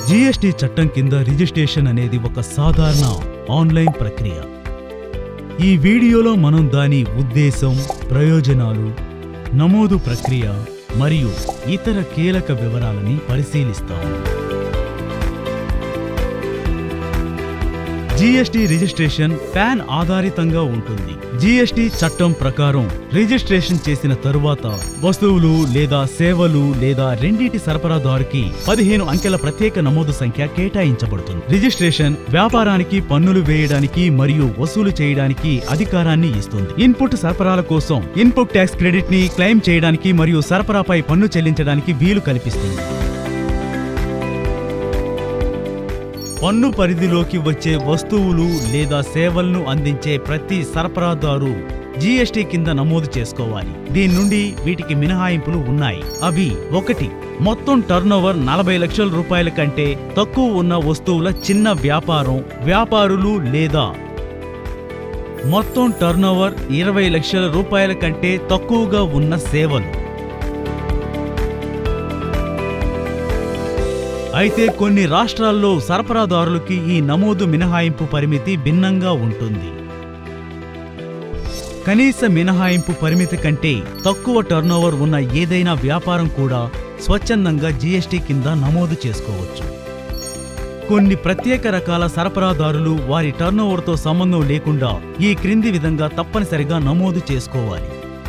GST చట్టం కింద registration అనేది ఒక సాధారణ ఆన్లైన్ ప్రక్రియ ఈ వీడియోలో మనం దాని ఉద్దేశం ప్రయోజనాలు నమోదు ప్రక్రియ మరియు ఇతర కీలక వివరాలని పరిశీలిస్తాం జీఎస్టీ రిజిస్ట్రేషన్ పాన్ ఆధారితంగా ఉంటుంది జీఎస్టీ చట్టం ప్రకారం రిజిస్ట్రేషన్ చేసిన తరువాత వస్తువులు లేదా సేవలు లేదా రెండింటి సరఫరాదారుకి పదిహేను అంకెల ప్రత్యేక నమోదు సంఖ్య కేటాయించబడుతుంది రిజిస్ట్రేషన్ వ్యాపారానికి పన్నులు వేయడానికి మరియు వసూలు చేయడానికి అధికారాన్ని ఇస్తుంది ఇన్పుట్ సరఫరాల కోసం ఇన్పుట్ ట్యాక్స్ క్రెడిట్ ని క్లెయిమ్ చేయడానికి మరియు సరఫరాపై పన్ను చెల్లించడానికి వీలు కల్పిస్తుంది పన్ను పరిధిలోకి వచ్చే వస్తువులు లేదా సేవలను అందించే ప్రతి సరఫరాదారు జీఎస్టీ కింద నమోదు చేసుకోవాలి దీని నుండి వీటికి మినహాయింపులు ఉన్నాయి అవి ఒకటి మొత్తం టర్నోవర్ నలభై లక్షల రూపాయల కంటే తక్కువ ఉన్న వస్తువుల చిన్న వ్యాపారం వ్యాపారులు లేదా మొత్తం టర్నోవర్ ఇరవై లక్షల రూపాయల కంటే తక్కువగా ఉన్న సేవలు అయితే కొన్ని రాష్ట్రాల్లో సరఫరాదారులకి ఈ నమోదు మినహాయింపు పరిమితి భిన్నంగా ఉంటుంది కనీస మినహాయింపు పరిమితి కంటే తక్కువ టర్నోవర్ ఉన్న ఏదైనా వ్యాపారం కూడా స్వచ్ఛందంగా జీఎస్టీ కింద నమోదు చేసుకోవచ్చు కొన్ని ప్రత్యేక రకాల సరఫరాదారులు వారి టర్నోవర్తో సంబంధం లేకుండా ఈ క్రింది విధంగా తప్పనిసరిగా నమోదు చేసుకోవాలి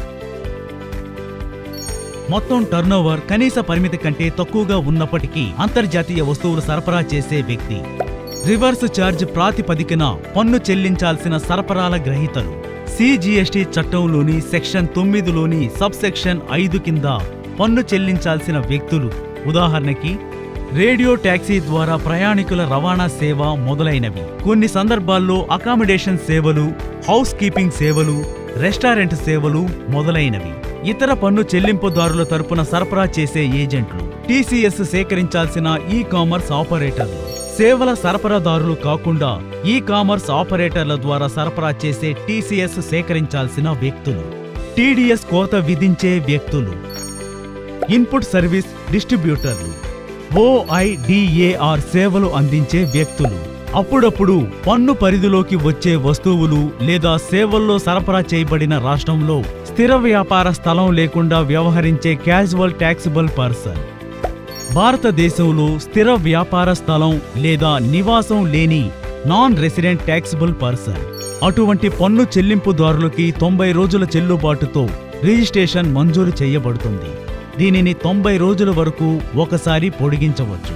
మొత్తం టర్నోవర్ కనీస పరిమితి కంటే తక్కువగా ఉన్నప్పటికీ అంతర్జాతీయ వస్తువులు సరఫరా చేసే వ్యక్తి రివర్స్ ఛార్జ్ ప్రాతిపదికన పన్ను చెల్లించాల్సిన సరఫరాల గ్రహీతలు సిజిఎస్టి చట్టంలోని సెక్షన్ తొమ్మిదిలోని సబ్ సెక్షన్ ఐదు కింద పన్ను చెల్లించాల్సిన వ్యక్తులు ఉదాహరణకి రేడియో ట్యాక్సీ ద్వారా ప్రయాణికుల రవాణా సేవ మొదలైనవి కొన్ని సందర్భాల్లో అకామిడేషన్ సేవలు హౌస్ కీపింగ్ సేవలు రెస్టారెంట్ సేవలు మొదలైనవి ఇతర పన్ను చెల్లింపుదారుల తరపున సరఫరా చేసే ఏజెంట్లు టీసీఎస్ సేకరించాల్సిన ఈ కామర్స్ ఆపరేటర్లు సేవల సరఫరాదారులు కాకుండా ఈ కామర్స్ ఆపరేటర్ల ద్వారా సరఫరా చేసే టీసీఎస్ సేకరించాల్సిన వ్యక్తులు టీడీఎస్ కోత విధించే వ్యక్తులు ఇన్పుట్ సర్వీస్ డిస్ట్రిబ్యూటర్లు ఓఐడిఏఆర్ సేవలు అందించే వ్యక్తులు అప్పుడప్పుడు పన్ను పరిధిలోకి వచ్చే వస్తువులు లేదా సేవల్లో సరఫరా చేయబడిన రాష్ట్రంలో స్థిర వ్యాపార స్థలం లేకుండా వ్యవహరించే క్యాజువల్ ట్యాక్సిబుల్ పర్సన్ భారతదేశంలో స్థిర వ్యాపార స్థలం లేదా నివాసం లేని నాన్ రెసిడెంట్ ట్యాక్సిబుల్ పర్సన్ అటువంటి పన్ను చెల్లింపుదారులకి తొంభై రోజుల చెల్లుబాటుతో రిజిస్ట్రేషన్ మంజూరు చేయబడుతుంది దీనిని తొంభై రోజుల వరకు ఒకసారి పొడిగించవచ్చు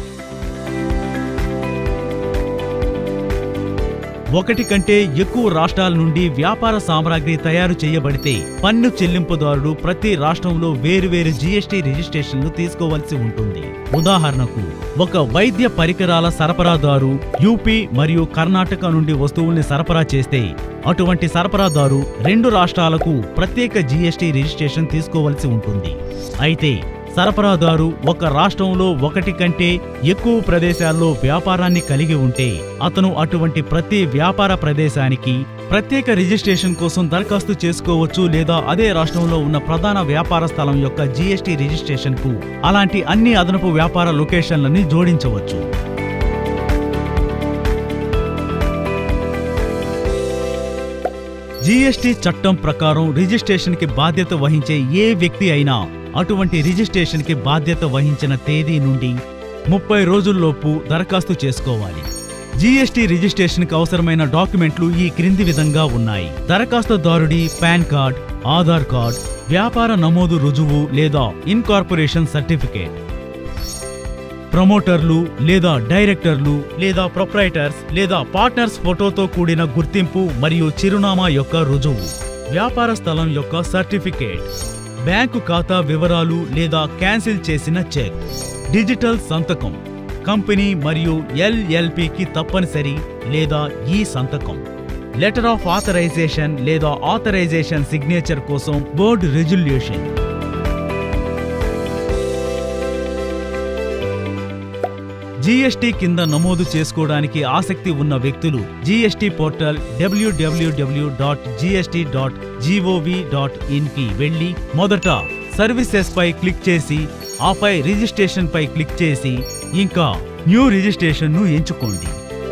ఒకటి కంటే ఎక్కువ రాష్ట్రాల నుండి వ్యాపార సామాగ్రి తయారు చేయబడితే పన్ను చెల్లింపుదారుడు ప్రతి రాష్ట్రంలో వేరువేరు జీఎస్టీ రిజిస్ట్రేషన్లు తీసుకోవాల్సి ఉంటుంది ఉదాహరణకు ఒక వైద్య పరికరాల సరఫరాదారు యూపీ మరియు కర్ణాటక నుండి వస్తువుల్ని సరఫరా చేస్తే అటువంటి సరఫరాదారు రెండు రాష్ట్రాలకు ప్రత్యేక జీఎస్టీ రిజిస్ట్రేషన్ తీసుకోవాల్సి ఉంటుంది అయితే సరఫరాదారు ఒక రాష్ట్రంలో ఒకటి కంటే ఎక్కువ ప్రదేశాల్లో వ్యాపారాన్ని కలిగి ఉంటే అతను అటువంటి ప్రతి వ్యాపార ప్రదేశానికి ప్రత్యేక రిజిస్ట్రేషన్ కోసం దరఖాస్తు చేసుకోవచ్చు లేదా అదే రాష్ట్రంలో ఉన్న ప్రధాన వ్యాపార స్థలం యొక్క జీఎస్టీ రిజిస్ట్రేషన్ కు అలాంటి అన్ని అదనపు వ్యాపార లొకేషన్లని జోడించవచ్చు జీఎస్టీ చట్టం ప్రకారం రిజిస్ట్రేషన్ కి బాధ్యత వహించే ఏ వ్యక్తి అయినా అటువంటి రిజిస్ట్రేషన్ కి బాధ్యత వహించిన తేదీ నుండి ముప్పై రోజుల్లోపు దరఖాస్తు చేసుకోవాలి జీఎస్టీ రిజిస్ట్రేషన్ కి అవసరమైన డాక్యుమెంట్లు ఈ క్రింది విధంగా ఉన్నాయి దరఖాస్తుదారుడి పాన్ కార్డ్ ఆధార్ కార్డ్ వ్యాపార నమోదు రుజువు లేదా ఇన్కార్పొరేషన్ సర్టిఫికేట్ ప్రమోటర్లు లేదా డైరెక్టర్లు లేదా ప్రొప్రైటర్స్ లేదా పార్ట్నర్స్ ఫోటోతో కూడిన గుర్తింపు మరియు చిరునామా యొక్క రుజువు వ్యాపార స్థలం యొక్క సర్టిఫికేట్ బ్యాంకు ఖాతా వివరాలు లేదా క్యాన్సిల్ చేసిన చెక్ డిజిటల్ సంతకం కంపెనీ మరియు ఎల్ఎల్పికి తప్పనిసరి లేదా ఈ సంతకం లెటర్ ఆఫ్ ఆథరైజేషన్ లేదా ఆథరైజేషన్ సిగ్నేచర్ కోసం బోర్డు రెజల్యూషన్ జీఎస్టీ కింద నమోదు చేసుకోవడానికి ఆసక్తి ఉన్న వ్యక్తులు జీఎస్టీ పోర్టల్ డబ్ల్యూడబ్ల్యూడబ్ల్యూ dot GST dot gov dot in కి వెళ్లి మొదట సర్వీసెస్ పై క్లిక్ చేసి ఆపై రిజిస్ట్రేషన్ పై క్లిక్ చేసి ఇంకా న్యూ రిజిస్ట్రేషన్ను ఎంచుకోండి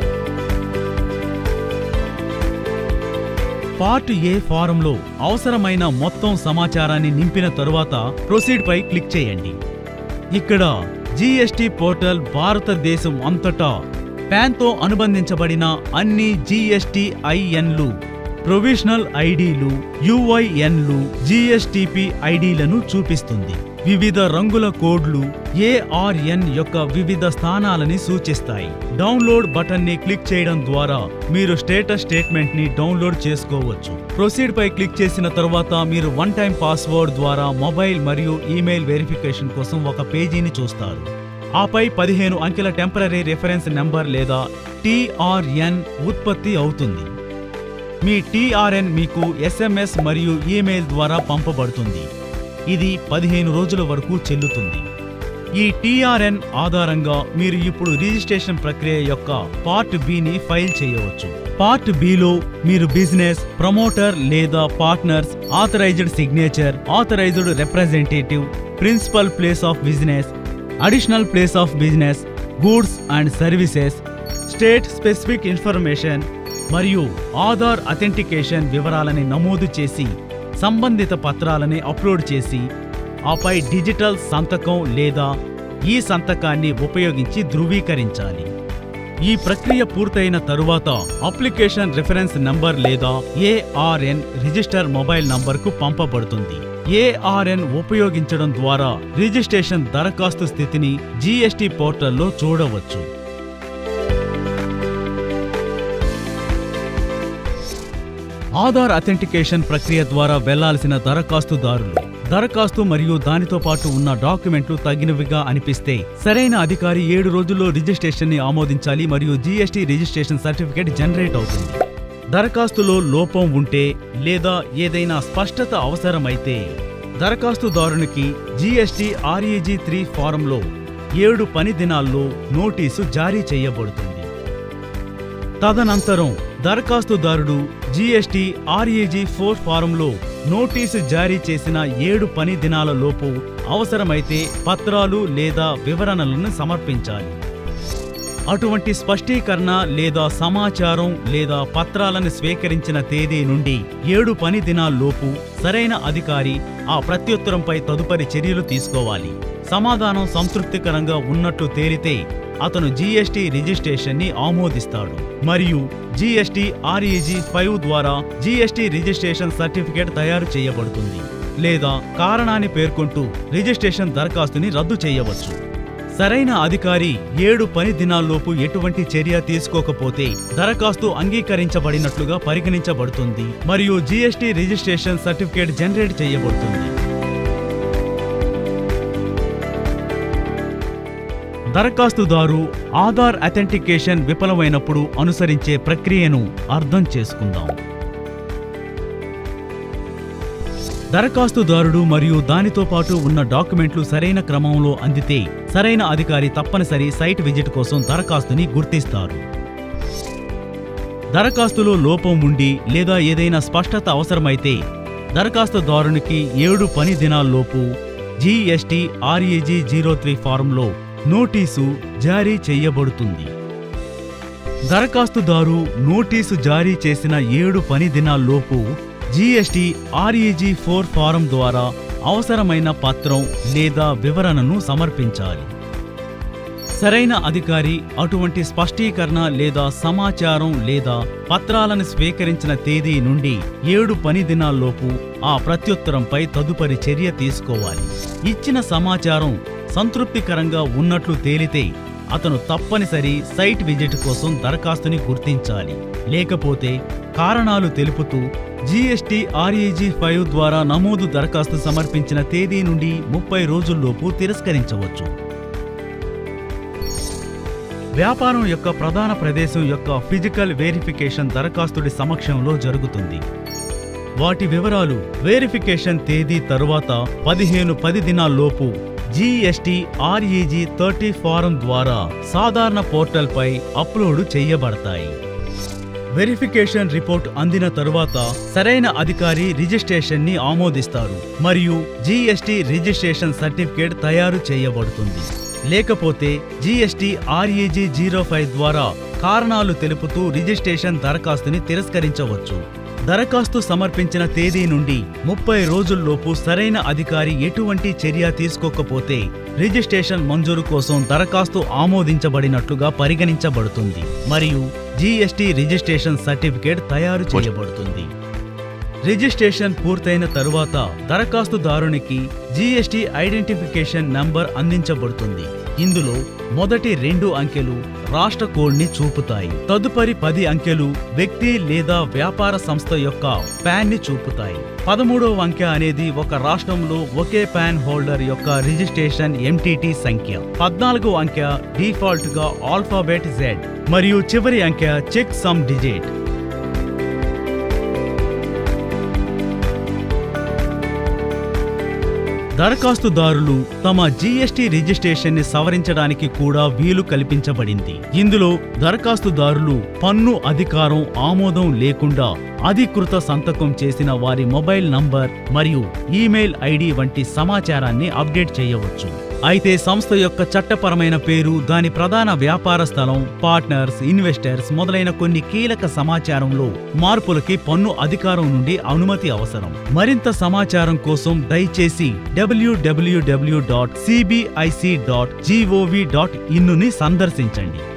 పార్ట్ ఏ ఫారంలో అవసరమైన మొత్తం సమాచారాన్ని నింపిన తరువాత ప్రొసీడ్ పై క్లిక్ చేయండి ఇక్కడ జీఎస్టీ పోర్టల్ భారతదేశం అంతటా పాన్తో అనుబంధించబడిన అన్ని జీఎస్టీ ఐఎన్లు ప్రొవిజనల్ ఐడీలు యుఐఎన్లు జీఎస్టీపీ ఐడీలను చూపిస్తుంది వివిధ రంగుల కోడ్లు ఏఆర్ఎన్ యొక్క వివిధ స్థానాలని సూచిస్తాయి డౌన్లోడ్ బటన్ ని క్లిక్ చేయడం ద్వారా మీరు స్టేటస్ స్టేట్మెంట్ ని డౌన్లోడ్ చేసుకోవచ్చు ప్రొసీడ్ పై క్లిక్ చేసిన తరువాత మీరు వన్ టైం పాస్వర్డ్ ద్వారా మొబైల్ మరియు ఈమెయిల్ వెరిఫికేషన్ కోసం ఒక పేజీని చూస్తారు ఆపై పదిహేను అంకెల టెంపరీ రిఫరెన్స్ నెంబర్ లేదా టీఆర్ఎన్ ఉత్పత్తి అవుతుంది మీ టీఆర్ఎన్ మీకు ఎస్ఎంఎస్ మరియు ఈమెయిల్ ద్వారా పంపబడుతుంది ఇది పదిహేను రోజుల వరకు చెల్లుతుంది ఈ టీఆర్ఎన్ ఆధారంగా మీరు ఇప్పుడు రిజిస్ట్రేషన్ ప్రక్రియ యొక్క పార్ట్ బిని ఫైల్ చేయవచ్చు పార్ట్ బిలో మీరు బిజినెస్ ప్రమోటర్ లేదా partners authorized signature authorized representative principal place of business additional place of business goods and services state specific information మరియు ఆధార్ అథెంటికేషన్ వివరాలని నమోదు చేసి సంబంధిత పత్రాలని అప్లోడ్ చేసి ఆపై డిజిటల్ సంతకం లేదా ఈ సంతకాన్ని ఉపయోగించి ధృవీకరించాలి ఈ ప్రక్రియ పూర్తయిన తరువాత అప్లికేషన్ రిఫరెన్స్ నంబర్ లేదా ఏఆర్ఎన్ రిజిస్టర్ మొబైల్ నంబర్కు పంపబడుతుంది ఏఆర్ఎన్ ఉపయోగించడం ద్వారా రిజిస్ట్రేషన్ దరఖాస్తు స్థితిని జీఎస్టీ పోర్టల్లో చూడవచ్చు ఆధార్ అథెంటికేషన్ ప్రక్రియ ద్వారా వెళ్లాల్సిన దరఖాస్తుదారులు దరఖాస్తు మరియు దానితో పాటు ఉన్న డాక్యుమెంట్లు తగినవిగా అనిపిస్తే సరైన అధికారి ఏడు రోజుల్లో రిజిస్ట్రేషన్ ని ఆమోదించాలి మరియు జీఎస్టీ రిజిస్ట్రేషన్ సర్టిఫికేట్ జనరేట్ అవుతుంది దరఖాస్తులో లోపం ఉంటే లేదా ఏదైనా స్పష్టత అవసరమైతే దరఖాస్తుదారునికి జీఎస్టీ ఆర్ఈజీ త్రీ ఫారంలో ఏడు పని దినాల్లో నోటీసు జారీ చేయబడుతుంది తదనంతరం దరఖాస్తుదారుడు జీఎస్టీ ఆర్ఏజీ ఫోర్ ఫారంలో నోటీసు జారీ చేసిన ఏడు పని దినాల లోపు అవసరమైతే పత్రాలు లేదా వివరణలను సమర్పించాలి అటువంటి స్పష్టీకరణ లేదా సమాచారం లేదా పత్రాలను స్వీకరించిన తేదీ నుండి ఏడు పని దినాల్లోపు సరైన అధికారి ఆ ప్రత్యుత్తరంపై తదుపరి చర్యలు తీసుకోవాలి సమాధానం సంతృప్తికరంగా ఉన్నట్లు తేలితే అతను జీఎస్టీ రిజిస్ట్రేషన్ ని ఆమోదిస్తాడు మరియు జీఎస్టీ ఆర్ఈజీ ఫైవ్ ద్వారా జీఎస్టీ రిజిస్ట్రేషన్ సర్టిఫికేట్ తయారు చేయబడుతుంది లేదా కారణాన్ని పేర్కొంటూ రిజిస్ట్రేషన్ దరఖాస్తుని రద్దు చేయవచ్చు సరైన అధికారి ఏడు పని దినాల్లోపు ఎటువంటి చర్య తీసుకోకపోతే దరఖాస్తు అంగీకరించబడినట్లుగా పరిగణించబడుతుంది మరియు జీఎస్టీ రిజిస్ట్రేషన్ సర్టిఫికేట్ జనరేట్ చేయబడుతుంది దరఖాస్తుదారు ఆధార్ అథెంటికేషన్ విఫలమైనప్పుడు అనుసరించే ప్రక్రియను అర్థం చేసుకుందాం దరఖాస్తుదారుడు మరియు దానితో పాటు ఉన్న డాక్యుమెంట్లు సరైన క్రమంలో అందితే సరైన అధికారి తప్పనిసరి సైట్ విజిట్ కోసం దరఖాస్తుని గుర్తిస్తారు దరఖాస్తులో లోపం ఉండి లేదా ఏదైనా స్పష్టత అవసరమైతే దరఖాస్తుదారునికి ఏడు పని దినాల్లోపు జీఎస్టీ ఆర్ఈజీ జీరో త్రీ ఫారంలో నోటీసు జారీ చేయబడుతుంది దరఖాస్తుదారు నోటీసు జారీ చేసిన ఏడు పని దినాల్లోపు జీఎస్టీ ఆర్ఈజీ ఫోర్ ఫారం ద్వారా అవసరమైన పత్రం లేదా వివరణను సమర్పించాలి సరైన అధికారి అటువంటి స్పష్టీకరణ లేదా సమాచారం లేదా పత్రాలను స్వీకరించిన తేదీ నుండి ఏడు పని దినాల్లోపు ఆ ప్రత్యుత్తరంపై తదుపరి చర్య తీసుకోవాలి ఇచ్చిన సమాచారం సంతృప్తికరంగా ఉన్నట్లు తేలితే అతను తప్పనిసరి సైట్ విజిట్ కోసం దరఖాస్తుని గుర్తించాలి లేకపోతే కారణాలు తెలుపుతూ జీఎస్టీ ఆర్ఈజీ ఫైవ్ ద్వారా నమోదు దరఖాస్తు సమర్పించిన తేదీ నుండి ముప్పై రోజుల్లోపు తిరస్కరించవచ్చు వ్యాపారం యొక్క ప్రధాన ప్రదేశం యొక్క ఫిజికల్ వెరిఫికేషన్ దరఖాస్తుడి సమక్షంలో జరుగుతుంది వాటి వివరాలు వెరిఫికేషన్ తేదీ తరువాత పదిహేను పది దినాల్లోపు జీఎస్టీ ఆర్ఈజీ థర్టీ ఫారం ద్వారా సాధారణ పోర్టల్పై అప్లోడ్ చేయబడతాయి వెరిఫికేషన్ రిపోర్ట్ అందిన తరువాత సరైన అధికారి రిజిస్ట్రేషన్ ని ఆమోదిస్తారు మరియు జీఎస్టీ రిజిస్ట్రేషన్ సర్టిఫికేట్ తయారు చేయబడుతుంది లేకపోతే జీఎస్టీ ఆర్ఈజీ జీరో ఫైవ్ ద్వారా కారణాలు తెలుపుతూ రిజిస్ట్రేషన్ దరఖాస్తుని తిరస్కరించవచ్చు దరఖాస్తు సమర్పించిన తేదీ నుండి ముప్పై రోజుల్లోపు సరైన అధికారి ఎటువంటి చర్య తీసుకోకపోతే రిజిస్ట్రేషన్ మంజూరు కోసం దరఖాస్తు ఆమోదించబడినట్లుగా పరిగణించబడుతుంది మరియు జీఎస్టీ రిజిస్ట్రేషన్ సర్టిఫికేట్ తయారు చేయబడుతుంది రిజిస్ట్రేషన్ పూర్తయిన తరువాత దరఖాస్తుదారునికి జీఎస్టీ ఐడెంటిఫికేషన్ నంబర్ అందించబడుతుంది ఇందులో మొదటి రెండు అంకెలు రాష్ట్ర కోడ్ని చూపుతాయి తదుపరి పది అంకెలు వ్యక్తి లేదా వ్యాపార సంస్థ యొక్క పాన్ ని చూపుతాయి పదమూడవ అంకె అనేది ఒక రాష్ట్రంలో ఒకే పాన్ హోల్డర్ యొక్క రిజిస్ట్రేషన్ ఎంటిటీ సంఖ్య పద్నాలుగో అంకె డిఫాల్ట్ గా ఆల్ఫాబెట్ జెడ్ మరియు చివరి అంకె చెక్ సమ్ డిజిట్ దరఖాస్తుదారులు తమ జీఎస్టీ రిజిస్ట్రేషన్ ని సవరించడానికి కూడా వీలు కల్పించబడింది ఇందులో దరఖాస్తుదారులు పన్ను అధికారం ఆమోదం లేకుండా అధికృత సంతకం చేసిన వారి మొబైల్ నంబర్ మరియు ఈమెయిల్ ఐడి వంటి సమాచారాన్ని అప్డేట్ చేయవచ్చు అయితే సంస్థ యొక్క చట్టపరమైన పేరు దాని ప్రధాన వ్యాపార స్థలం పార్ట్నర్స్ ఇన్వెస్టర్స్ మొదలైన కొన్ని కీలక సమాచారంలో మార్పులకి పన్ను అధికారం నుండి అనుమతి అవసరం మరింత సమాచారం కోసం దయచేసి డబ్ల్యూడబ్ల్యూడబ్ల్యూ dot CBIC dot gov dot ఇన్నుని సందర్శించండి